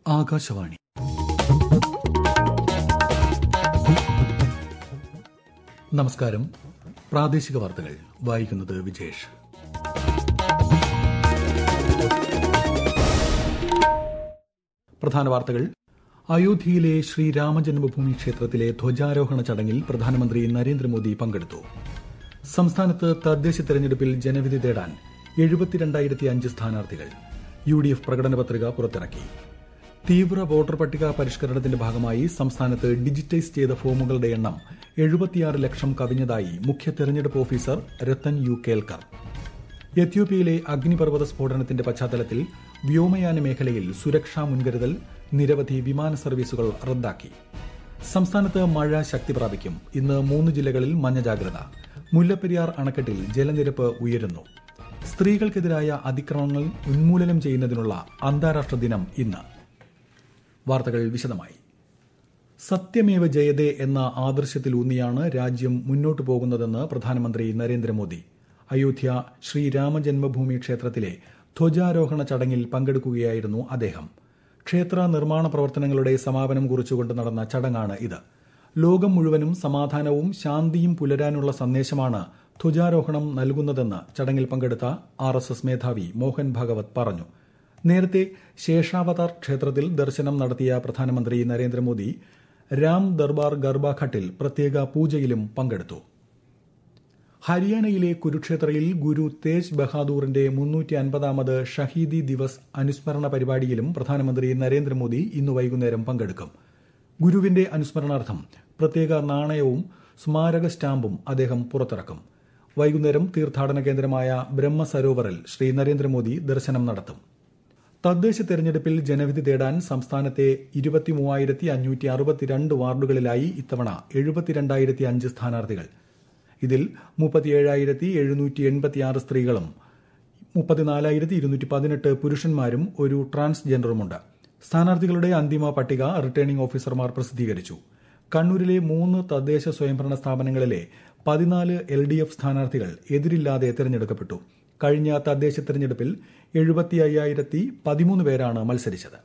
ആകാശവാണി നമസ്കാരം പ്രാദേശിക വാർത്തകൾ വായിക്കുന്നത് വിജേഷ് പ്രധാന വാർത്തകൾ അയോധ്യയിലെ ശ്രീരാമജന്മഭൂമി ക്ഷേത്രത്തിലെ ധ്വജാരോഹണ ചടങ്ങിൽ പ്രധാനമന്ത്രി നരേന്ദ്രമോദി പങ്കെടുത്തു സംസ്ഥാനത്ത് തദ്ദേശ തെരഞ്ഞെടുപ്പിൽ ജനവിധി തേടാൻ എഴുപത്തിരണ്ടായിരത്തി അഞ്ച് സ്ഥാനാർത്ഥികൾ യു ഡി എഫ് പ്രകടന പത്രിക പുറത്തിറക്കി തീവ്ര വോട്ടർ പട്ടിക പരിഷ്കരണത്തിന്റെ ഭാഗമായി സംസ്ഥാനത്ത് ഡിജിറ്റൈസ് ചെയ്ത ഫോമുകളുടെ എണ്ണം എഴുപത്തിയാറ് ലക്ഷം കവിഞ്ഞതായി മുഖ്യ തെരഞ്ഞെടുപ്പ് ഓഫീസർ രത്തൻ യു കേൽക്കർ എത്യോപ്യയിലെ അഗ്നിപർവ്വത സ്ഫോടനത്തിന്റെ പശ്ചാത്തലത്തിൽ വ്യോമയാന മേഖലയിൽ സുരക്ഷാ മുൻകരുതൽ നിരവധി വിമാന സർവീസുകൾ റദ്ദാക്കി സംസ്ഥാനത്ത് മഴ ശക്തി പ്രാപിക്കും ഇന്ന് മൂന്ന് ജില്ലകളിൽ മഞ്ഞ ജാഗ്രത മുല്ലപ്പെരിയാർ അണക്കെട്ടിൽ ജലനിരപ്പ് ഉയരുന്നു സ്ത്രീകൾക്കെതിരായ അതിക്രമങ്ങൾ ഉന്മൂലനം ചെയ്യുന്നതിനുള്ള അന്താരാഷ്ട്ര ദിനം ഇന്ന് വാർത്തകൾ വിശദമായി സത്യമേവ ജയതേ എന്ന ആദർശത്തിലൂന്നിയാണ് രാജ്യം മുന്നോട്ടു പോകുന്നതെന്ന് പ്രധാനമന്ത്രി നരേന്ദ്രമോദി അയോധ്യ ശ്രീരാമജന്മഭൂമി ക്ഷേത്രത്തിലെ ധ്വജാരോഹണ ചടങ്ങിൽ പങ്കെടുക്കുകയായിരുന്നു അദ്ദേഹം ക്ഷേത്ര നിർമ്മാണ പ്രവർത്തനങ്ങളുടെ സമാപനം കുറിച്ചുകൊണ്ട് നടന്ന ചടങ്ങാണ് ഇത് ലോകം മുഴുവനും സമാധാനവും ശാന്തിയും പുലരാനുള്ള സന്ദേശമാണ് ധ്വജാരോഹണം നൽകുന്നതെന്ന് ചടങ്ങിൽ പങ്കെടുത്ത ആർ എസ് എസ് മേധാവി മോഹൻ ഭാഗവത് പറഞ്ഞു നേരത്തെ ശേഷാവതാർ ക്ഷേത്രത്തിൽ ദർശനം നടത്തിയ പ്രധാനമന്ത്രി നരേന്ദ്രമോദി രാം ദർബാർ ഗർബാഘട്ടിൽ പ്രത്യേക പൂജയിലും പങ്കെടുത്തു ഹരിയാനയിലെ കുരുക്ഷേത്രയിൽ ഗുരു തേജ് ബഹാദൂറിന്റെ മുന്നൂറ്റി അൻപതാമത് ഷഹീദി ദിവസ് അനുസ്മരണ പരിപാടിയിലും പ്രധാനമന്ത്രി നരേന്ദ്രമോദി ഇന്ന് വൈകുന്നേരം പങ്കെടുക്കും ഗുരുവിന്റെ അനുസ്മരണാർത്ഥം പ്രത്യേക നാണയവും സ്മാരക സ്റ്റാമ്പും അദ്ദേഹം പുറത്തിറക്കും വൈകുന്നേരം തീർത്ഥാടന കേന്ദ്രമായ ബ്രഹ്മസരോവറിൽ ശ്രീ നരേന്ദ്രമോദി ദർശനം നടത്തും തദ്ദേശ തെരഞ്ഞെടുപ്പിൽ ജനവിധി തേടാൻ സംസ്ഥാനത്തെ ഇരുപത്തിമൂവായിരത്തി അഞ്ഞൂറ്റി അറുപത്തിരണ്ട് വാർഡുകളിലായി ഇത്തവണ എഴുപത്തിരണ്ടായിരത്തി അഞ്ച് സ്ഥാനാർത്ഥികൾ ഇതിൽ മുപ്പത്തിയേഴായിരത്തി എഴുന്നൂറ്റി എൺപത്തിയാറ് സ്ത്രീകളും മുപ്പത്തിനാലായിരത്തി ഇരുന്നൂറ്റി പതിനെട്ട് പുരുഷന്മാരും ഒരു ട്രാൻസ്ജെൻഡറുമുണ്ട് സ്ഥാനാർത്ഥികളുടെ അന്തിമ പട്ടിക റിട്ടേണിംഗ് ഓഫീസർമാർ പ്രസിദ്ധീകരിച്ചു കണ്ണൂരിലെ മൂന്ന് തദ്ദേശ സ്വയംഭരണ സ്ഥാപനങ്ങളിലെ പതിനാല് എൽ ഡി എഫ് സ്ഥാനാർത്ഥികൾ എതിരില്ലാതെ തെരഞ്ഞെടുക്കപ്പെട്ടു കഴിഞ്ഞ തദ്ദേശ തെരഞ്ഞെടുപ്പിൽ എഴുപത്തി അയ്യായിരത്തി പതിമൂന്ന് പേരാണ് മത്സരിച്ചത്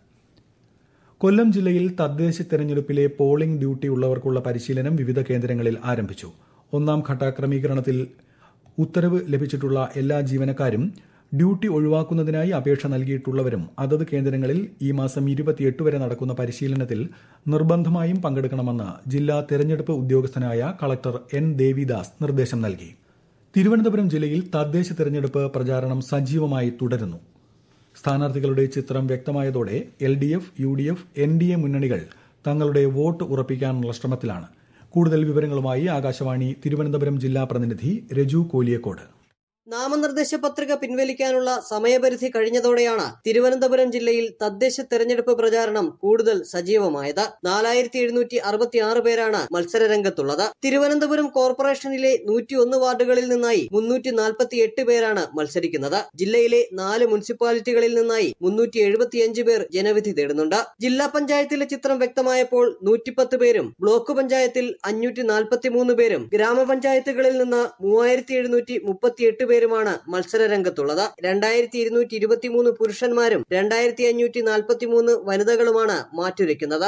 കൊല്ലം ജില്ലയിൽ തദ്ദേശ തെരഞ്ഞെടുപ്പിലെ പോളിംഗ് ഡ്യൂട്ടി ഉള്ളവർക്കുള്ള പരിശീലനം വിവിധ കേന്ദ്രങ്ങളിൽ ആരംഭിച്ചു ഒന്നാം ഘട്ട ക്രമീകരണത്തിൽ ഉത്തരവ് ലഭിച്ചിട്ടുള്ള എല്ലാ ജീവനക്കാരും ഡ്യൂട്ടി ഒഴിവാക്കുന്നതിനായി അപേക്ഷ നൽകിയിട്ടുള്ളവരും അതത് കേന്ദ്രങ്ങളിൽ ഈ മാസം ഇരുപത്തിയെട്ട് വരെ നടക്കുന്ന പരിശീലനത്തിൽ നിർബന്ധമായും പങ്കെടുക്കണമെന്ന് ജില്ലാ തെരഞ്ഞെടുപ്പ് ഉദ്യോഗസ്ഥനായ കളക്ടർ എൻ ദേവിദാസ് നിർദ്ദേശം നൽകി തിരുവനന്തപുരം ജില്ലയിൽ തദ്ദേശ തെരഞ്ഞെടുപ്പ് പ്രചാരണം സജീവമായി തുടരുന്നു സ്ഥാനാർത്ഥികളുടെ ചിത്രം വ്യക്തമായതോടെ L D F U D F N D A മുന്നണികൾ തങ്ങളുടെ വോട്ട് ഉറപ്പിക്കാനുള്ള ശ്രമത്തിലാണ് കൂടുതൽ വിവരങ്ങളുമായി ആകാശവാണി തിരുവനന്തപുരം ജില്ലാ പ്രതിനിധി രജു കോലിയക്കോട് നാമനിർദ്ദേശ പത്രിക പിൻവലിക്കാനുള്ള സമയപരിധി കഴിഞ്ഞതോടെയാണ് തിരുവനന്തപുരം ജില്ലയിൽ തദ്ദേശ തെരഞ്ഞെടുപ്പ് പ്രചാരണം കൂടുതൽ സജീവമായത് നാലായിരത്തി എഴുന്നൂറ്റി അറുപത്തിയാറ് പേരാണ് മത്സരരംഗത്തുള്ളത് തിരുവനന്തപുരം കോർപ്പറേഷനിലെ നൂറ്റിയൊന്ന് വാർഡുകളിൽ നിന്നായി മുന്നൂറ്റി നാൽപ്പത്തി എട്ട് പേരാണ് മത്സരിക്കുന്നത് ജില്ലയിലെ നാല് മുനിസിപ്പാലിറ്റികളിൽ നിന്നായി മുന്നൂറ്റി എഴുപത്തിയഞ്ച് പേർ ജനവിധി തേടുന്നുണ്ട് ജില്ലാ പഞ്ചായത്തിലെ ചിത്രം വ്യക്തമായപ്പോൾ നൂറ്റിപ്പത്ത് പേരും ബ്ലോക്ക് പഞ്ചായത്തിൽ അഞ്ഞൂറ്റി നാൽപ്പത്തിമൂന്ന് പേരും ഗ്രാമപഞ്ചായത്തുകളിൽ നിന്ന് മൂവായിരത്തി എഴുന്നൂറ്റി മുപ്പത്തിയെട്ട് പേരുമാണ് മത്സര രംഗത്തുള്ളത് രണ്ടായിരത്തി ഇരുന്നൂറ്റി ഇരുപത്തിമൂന്ന് പുരുഷന്മാരും രണ്ടായിരത്തി അഞ്ഞൂറ്റി നാൽപ്പത്തിമൂന്ന് വനിതകളുമാണ് മാറ്റുരയ്ക്കുന്നത്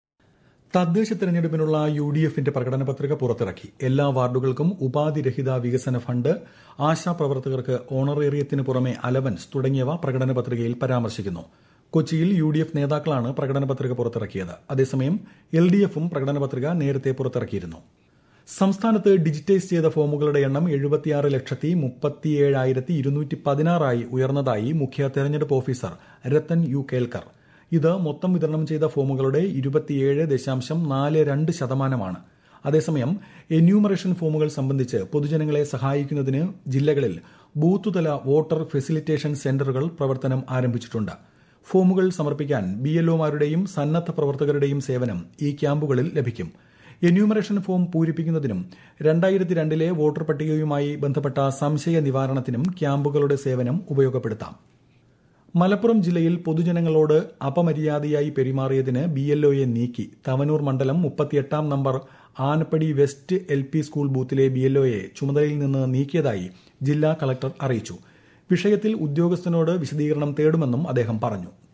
തദ്ദേശ തെരഞ്ഞെടുപ്പിനുള്ള യു ഡി എഫിന്റെ പ്രകടന പത്രിക പുറത്തിറക്കി എല്ലാ വാർഡുകൾക്കും ഉപാധിരഹിത വികസന ഫണ്ട് ആശാപ്രവർത്തകർക്ക് ഓണറേറിയത്തിന് പുറമെ അലവൻസ് തുടങ്ങിയവ പ്രകടന പത്രികയിൽ പരാമർശിക്കുന്നു കൊച്ചിയിൽ യു ഡി എഫ് നേതാക്കളാണ് പ്രകടന പത്രിക പുറത്തിറക്കിയത് അതേസമയം എൽ ഡി എഫും പ്രകടന പത്രിക നേരത്തെ പുറത്തിറക്കിയിരുന്നു സംസ്ഥാനത്ത് ഡിജിറ്റൈസ് ചെയ്ത ഫോമുകളുടെ എണ്ണം എഴുപത്തിയാറ് ലക്ഷത്തി മുപ്പത്തിയേഴായിരത്തി ഇരുന്നൂറ്റി പതിനാറായി ഉയർന്നതായി മുഖ്യ തെരഞ്ഞെടുപ്പ് ഓഫീസർ രത്തൻ യു കേൽക്കർ ഇത് മൊത്തം വിതരണം ചെയ്ത ഫോമുകളുടെ ഇരുപത്തിയേഴ് ദശാംശം നാല് രണ്ട് ശതമാനമാണ് അതേസമയം എന്യൂമറേഷൻ ഫോമുകൾ സംബന്ധിച്ച് പൊതുജനങ്ങളെ സഹായിക്കുന്നതിന് ജില്ലകളിൽ ബൂത്തുതല വോട്ടർ ഫെസിലിറ്റേഷൻ സെന്ററുകൾ പ്രവർത്തനം ആരംഭിച്ചിട്ടുണ്ട് ഫോമുകൾ സമർപ്പിക്കാൻ ബി എൽഒമാരുടെയും സന്നദ്ധ പ്രവർത്തകരുടെയും സേവനം ഈ ക്യാമ്പുകളിൽ ലഭിക്കും എന്യൂമറേഷൻ ഫോം പൂരിപ്പിക്കുന്നതിനും രണ്ടായിരത്തി രണ്ടിലെ വോട്ടർ പട്ടികയുമായി ബന്ധപ്പെട്ട സംശയ നിവാരണത്തിനും ക്യാമ്പുകളുടെ സേവനം ഉപയോഗപ്പെടുത്താം മലപ്പുറം ജില്ലയിൽ പൊതുജനങ്ങളോട് അപമര്യാദയായി പെരുമാറിയതിന് ബി എൽഒയെ നീക്കി തവനൂർ മണ്ഡലം മുപ്പത്തിയെട്ടാം number Anappadi west L P school ബൂത്തിലെ ബി എൽഒയെ ചുമതലയിൽ നിന്ന് നീക്കിയതായി ജില്ലാ കളക്ടർ അറിയിച്ചു വിഷയത്തിൽ ഉദ്യോഗസ്ഥനോട് വിശദീകരണം തേടുമെന്നും അദ്ദേഹം പറഞ്ഞു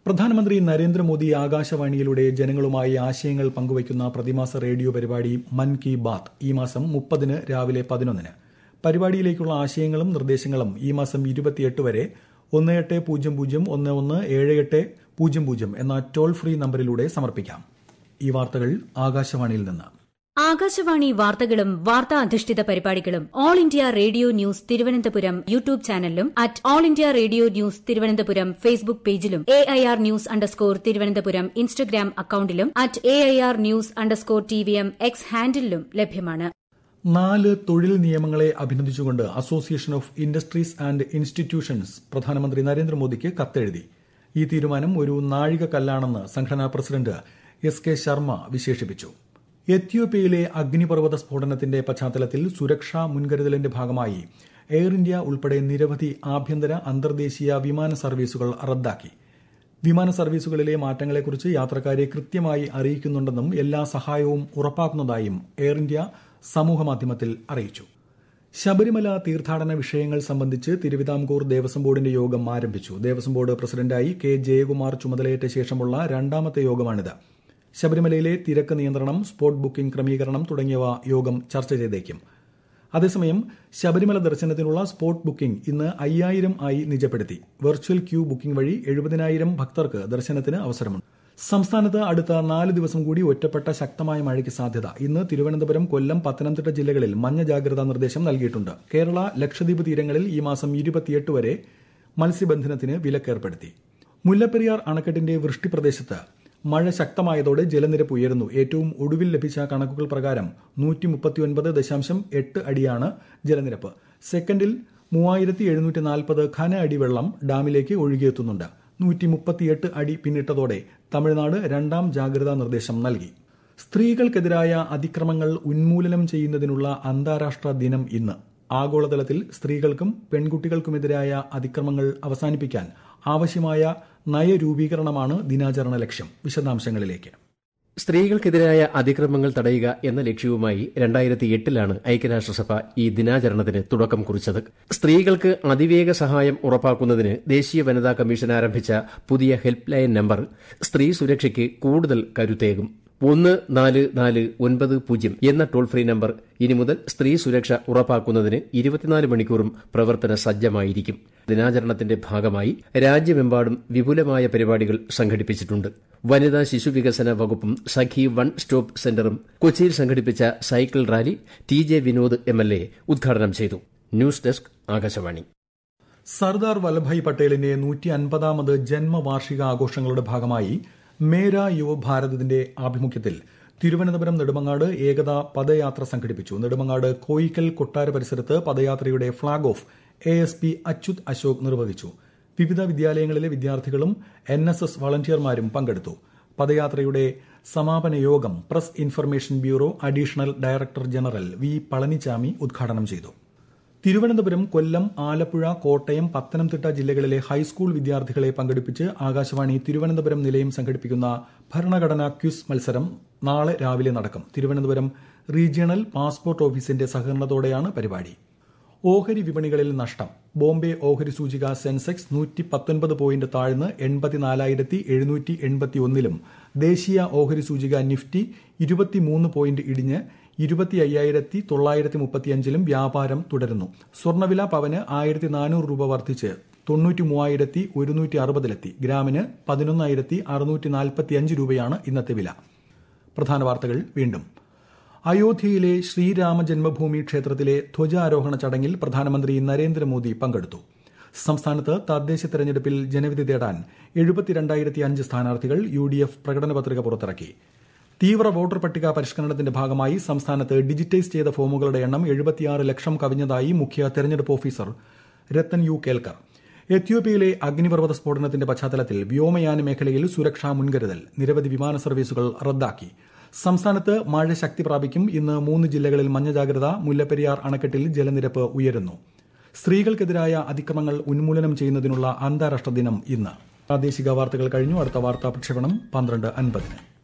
പ്രധാനമന്ത്രി നരേന്ദ്രമോദി ആകാശവാണിയിലൂടെ ജനങ്ങളുമായി ആശയങ്ങൾ പങ്കുവയ്ക്കുന്ന പ്രതിമാസ റേഡിയോ പരിപാടി മൻ കി ബാത്ത് ഈ മാസം മുപ്പതിന് രാവിലെ പതിനൊന്നിന് പരിപാടിയിലേക്കുള്ള ആശയങ്ങളും നിർദ്ദേശങ്ങളും ഈ മാസം ഇരുപത്തിയെട്ട് വരെ ഒന്ന് എട്ട് പൂജ്യം പൂജ്യം ഒന്ന് ഒന്ന് ഏഴ് എട്ട് പൂജ്യം പൂജ്യം എന്ന ടോൾ ഫ്രീ നമ്പറിലൂടെ സമർപ്പിക്കാം ഈ വാർത്തകൾ ആകാശവാണിയിൽ നിന്ന് ആകാശവാണി വാർത്തകളും വാർത്താ അധിഷ്ഠിത പരിപാടികളും all India radio news Thiruvananthapuram YouTube ചാനലിലും at all India radio news Thiruvananthapuram Facebook പേജിലും A I R news underscore Thiruvananthapuram Instagram അക്കൌണ്ടിലും at A I R news underscore T V M X ഹാൻഡിലും ലഭ്യമാണ് നാല് തൊഴിൽ നിയമങ്ങളെ അഭിനന്ദിച്ചുകൊണ്ട് association of industries and institutions പ്രധാനമന്ത്രി നരേന്ദ്രമോദിക്ക് കത്തെഴുതി ഈ തീരുമാനം ഒരു നാഴികക്കല്ലാണെന്ന് സംഘടനാ പ്രസിഡന്റ് എസ് കെ ശർമ്മ വിശേഷിപ്പിച്ചു എത്യോപ്യയിലെ അഗ്നിപർവ്വത സ്ഫോടനത്തിന്റെ പശ്ചാത്തലത്തിൽ സുരക്ഷാ മുൻകരുതലിന്റെ ഭാഗമായി എയർ ഇന്ത്യ ഉൾപ്പെടെ നിരവധി ആഭ്യന്തര അന്തർദേശീയ വിമാന സർവീസുകൾ റദ്ദാക്കി വിമാന സർവീസുകളിലെ മാറ്റങ്ങളെക്കുറിച്ച് യാത്രക്കാരെ കൃത്യമായി അറിയിക്കുന്നുണ്ടെന്നും എല്ലാ സഹായവും ഉറപ്പാക്കുന്നതായും എയർ ഇന്ത്യ സമൂഹമാധ്യമത്തിൽ അറിയിച്ചു ശബരിമല തീർത്ഥാടന വിഷയങ്ങൾ സംബന്ധിച്ച് തിരുവിതാംകൂർ ദേവസ്വം ബോർഡിന്റെ യോഗം ആരംഭിച്ചു ദേവസ്വം ബോർഡ് പ്രസിഡന്റായി കെ ജയകുമാർ ചുമതലയേറ്റ ശേഷമുള്ള രണ്ടാമത്തെ യോഗമാണിത് ശബരിമലയിലെ തിരക്ക് നിയന്ത്രണം സ്പോട്ട് ബുക്കിംഗ് ക്രമീകരണം തുടങ്ങിയവ യോഗം ചർച്ച ചെയ്തേക്കും അതേസമയം ശബരിമല ദർശനത്തിനുള്ള സ്പോട്ട് ബുക്കിംഗ് ഇന്ന് അയ്യായിരം ആയി നിജപ്പെടുത്തി വെർച്വൽ ക്യൂ ബുക്കിംഗ് വഴി എഴുപതിനായിരം ഭക്തർക്ക് ദർശനത്തിന് അവസരമുണ്ട് സംസ്ഥാനത്ത് അടുത്ത നാല് ദിവസം കൂടി ഒറ്റപ്പെട്ട ശക്തമായ മഴയ്ക്ക് സാധ്യത ഇന്ന് തിരുവനന്തപുരം കൊല്ലം പത്തനംതിട്ട ജില്ലകളിൽ മഞ്ഞ ജാഗ്രതാ നിർദ്ദേശം നൽകിയിട്ടുണ്ട് കേരള ലക്ഷദ്വീപ് തീരങ്ങളിൽ ഈ മാസം ഇരുപത്തിയെട്ട് വരെ മത്സ്യബന്ധനത്തിന് വിലക്കേർപ്പെടുത്തി മുല്ലപ്പെരിയാർ അണക്കെട്ടിന്റെ വൃഷ്ടി പ്രദേശത്ത് മഴ ശക്തമായതോടെ ജലനിരപ്പ് ഉയരുന്നു ഏറ്റവും ഒടുവിൽ ലഭിച്ച കണക്കുകൾ പ്രകാരം നൂറ്റി മുപ്പത്തിയൊൻപത് ദശാംശം എട്ട് അടിയാണ് ജലനിരപ്പ് സെക്കൻഡിൽ മൂവായിരത്തി എഴുന്നൂറ്റി നാൽപ്പത് ഘന അടി വെള്ളം ഡാമിലേക്ക് ഒഴുകിയെത്തുന്നുണ്ട് നൂറ്റി മുപ്പത്തിയെട്ട് അടി പിന്നിട്ടതോടെ തമിഴ്നാട് രണ്ടാം ജാഗ്രതാ നിർദ്ദേശം നൽകി സ്ത്രീകൾക്കെതിരായ അതിക്രമങ്ങൾ ഉന്മൂലനം ചെയ്യുന്നതിനുള്ള അന്താരാഷ്ട്ര ദിനം ഇന്ന് ആഗോളതലത്തിൽ സ്ത്രീകൾക്കും പെൺകുട്ടികൾക്കുമെതിരായ അതിക്രമങ്ങൾ അവസാനിപ്പിക്കാൻ ആവശ്യമായ നയരൂപീകരണമാണ് ദിനാചരണ ലക്ഷ്യം വിശദാംശങ്ങളിലേക്ക് സ്ത്രീകൾക്കെതിരായ അതിക്രമങ്ങൾ തടയുക എന്ന ലക്ഷ്യവുമായി രണ്ടായിരത്തി എട്ടിലാണ് ഐക്യരാഷ്ട്രസഭ ഈ ദിനാചരണത്തിന് തുടക്കം കുറിച്ചത് സ്ത്രീകൾക്ക് അതിവേഗ സഹായം ഉറപ്പാക്കുന്നതിന് ദേശീയ വനിതാ കമ്മീഷൻ ആരംഭിച്ച പുതിയ ഹെൽപ്പ് ലൈൻ നമ്പർ സ്ത്രീ സുരക്ഷയ്ക്ക് കൂടുതൽ കരുത്തേകും ഒന്ന് നാല് നാല് ഒൻപത് പൂജ്യം എന്ന ടോൾ ഫ്രീ നമ്പർ ഇനി മുതൽ സ്ത്രീ സുരക്ഷ ഉറപ്പാക്കുന്നതിന് ഇരുപത്തിനാല് മണിക്കൂറും പ്രവർത്തന സജ്ജമായിരിക്കും ദിനാചരണത്തിന്റെ ഭാഗമായി രാജ്യമെമ്പാടും വിപുലമായ പരിപാടികൾ സംഘടിപ്പിച്ചിട്ടുണ്ട് വനിതാ ശിശു വികസന വകുപ്പും സഖി വൺ സ്റ്റോപ്പ് സെന്ററും കൊച്ചിയിൽ സംഘടിപ്പിച്ച cycle rally T J Vinod M L A ഉദ്ഘാടനം ചെയ്തു ന്യൂസ് ഡെസ്ക് ആകാശവാണി സർദാർ വല്ലഭായ് പട്ടേലിന്റെ നൂറ്റി അൻപതാമത് ജന്മവാർഷിക ആഘോഷങ്ങളുടെ ഭാഗമായി മേര യുവ ഭാരതത്തിന്റെ ആഭിമുഖ്യത്തിൽ തിരുവനന്തപുരം നെടുമങ്ങാട് ഏകതാ പദയാത്ര സംഘടിപ്പിച്ചു നെടുമങ്ങാട് കോയിക്കൽ കൊട്ടാര പരിസരത്ത് പദയാത്രയുടെ flag off A S P Achyut Ashok നിർവഹിച്ചു വിവിധ വിദ്യാലയങ്ങളിലെ വിദ്യാർത്ഥികളും എൻ എസ് എസ് വളണ്ടിയർമാരും പങ്കെടുത്തു പദയാത്രയുടെ സമാപന യോഗം press information bureau additional director general V Palanichami ഉദ്ഘാടനം ചെയ്തു തിരുവനന്തപുരം കൊല്ലം ആലപ്പുഴ കോട്ടയം പത്തനംതിട്ട ജില്ലകളിലെ ഹൈസ്കൂൾ വിദ്യാർത്ഥികളെ പങ്കെടുപ്പിച്ച് ആകാശവാണി തിരുവനന്തപുരം നിലയം സംഘടിപ്പിക്കുന്ന ഭരണഘടനാ ക്വിസ് മത്സരം നാളെ രാവിലെ നടക്കും തിരുവനന്തപുരം റീജിയണൽ പാസ്പോർട്ട് ഓഫീസിന്റെ സഹകരണത്തോടെയാണ് പരിപാടി ഓഹരി വിപണികളിൽ നഷ്ടം ബോംബെ ഓഹരി സൂചിക സെൻസെക്സ് നൂറ്റി പത്തൊൻപത് പോയിന്റ് താഴ്ന്ന് എൺപത്തിനാലായിരത്തി എഴുന്നൂറ്റി എൺപത്തി ഒന്നിലും ദേശീയ ഓഹരി സൂചിക നിഫ്റ്റി ഇരുപത്തിമൂന്ന് പോയിന്റ് ഇടിഞ്ഞ് ഇരുപത്തി അയ്യായിരത്തി തൊള്ളായിരത്തി മുപ്പത്തിയഞ്ചിലും വ്യാപാരം തുടരുന്നു സ്വർണ്ണവില പവന് ആയിരത്തി നാനൂറ് രൂപ വർദ്ധിച്ച് തൊണ്ണൂറ്റി മൂവായിരത്തി ഒരുന്നൂറ്റി അറുപതിലെത്തി ഗ്രാമിന് പതിനൊന്നായിരത്തി അറുന്നൂറ്റി നാൽപ്പത്തിയഞ്ച് രൂപയാണ് ഇന്നത്തെ വില പ്രധാന വാർത്തകൾ വീണ്ടും അയോധ്യയിലെ ശ്രീരാമ ജന്മഭൂമി ക്ഷേത്രത്തിലെ ധ്വജാരോഹണ ചടങ്ങിൽ പ്രധാനമന്ത്രി നരേന്ദ്രമോദി പങ്കെടുത്തു സംസ്ഥാനത്ത് തദ്ദേശ തെരഞ്ഞെടുപ്പിൽ ജനവിധി തേടാൻ എഴുപത്തിരണ്ടായിരത്തി അഞ്ച് സ്ഥാനാർത്ഥികൾ യു ഡി എഫ് പ്രകടന പത്രിക പുറത്തിറക്കി തീവ്ര വോട്ടർ പട്ടിക പരിഷ്കരണത്തിന്റെ ഭാഗമായി സംസ്ഥാനത്ത് ഡിജിറ്റൈസ് ചെയ്ത ഫോമുകളുടെ എണ്ണം എഴുപത്തിയാറ് ലക്ഷം കവിഞ്ഞതായി മുഖ്യ തെരഞ്ഞെടുപ്പ് ഓഫീസർ രത്തൻ യു കേൽക്കർ എത്യോപ്യയിലെ അഗ്നിപർവ്വത സ്ഫോടനത്തിന്റെ പശ്ചാത്തലത്തിൽ വ്യോമയാന മേഖലയിൽ സുരക്ഷാ മുൻകരുതൽ നിരവധി വിമാന സർവീസുകൾ റദ്ദാക്കി സംസ്ഥാനത്ത് മഴ ശക്തി പ്രാപിക്കും ഇന്ന് മൂന്ന് ജില്ലകളിൽ മഞ്ഞ ജാഗ്രത മുല്ലപ്പെരിയാർ അണക്കെട്ടിൽ ജലനിരപ്പ് ഉയരുന്നു സ്ത്രീകൾക്കെതിരായ അതിക്രമങ്ങൾ ഉന്മൂലനം ചെയ്യുന്നതിനുള്ള അന്താരാഷ്ട്ര ദിനം ഇന്ന് പ്രാദേശിക വാർത്തകൾ കഴിഞ്ഞു അടുത്ത വാർത്താ പ്രക്ഷേപണം പന്ത്രണ്ട് അൻപതിന്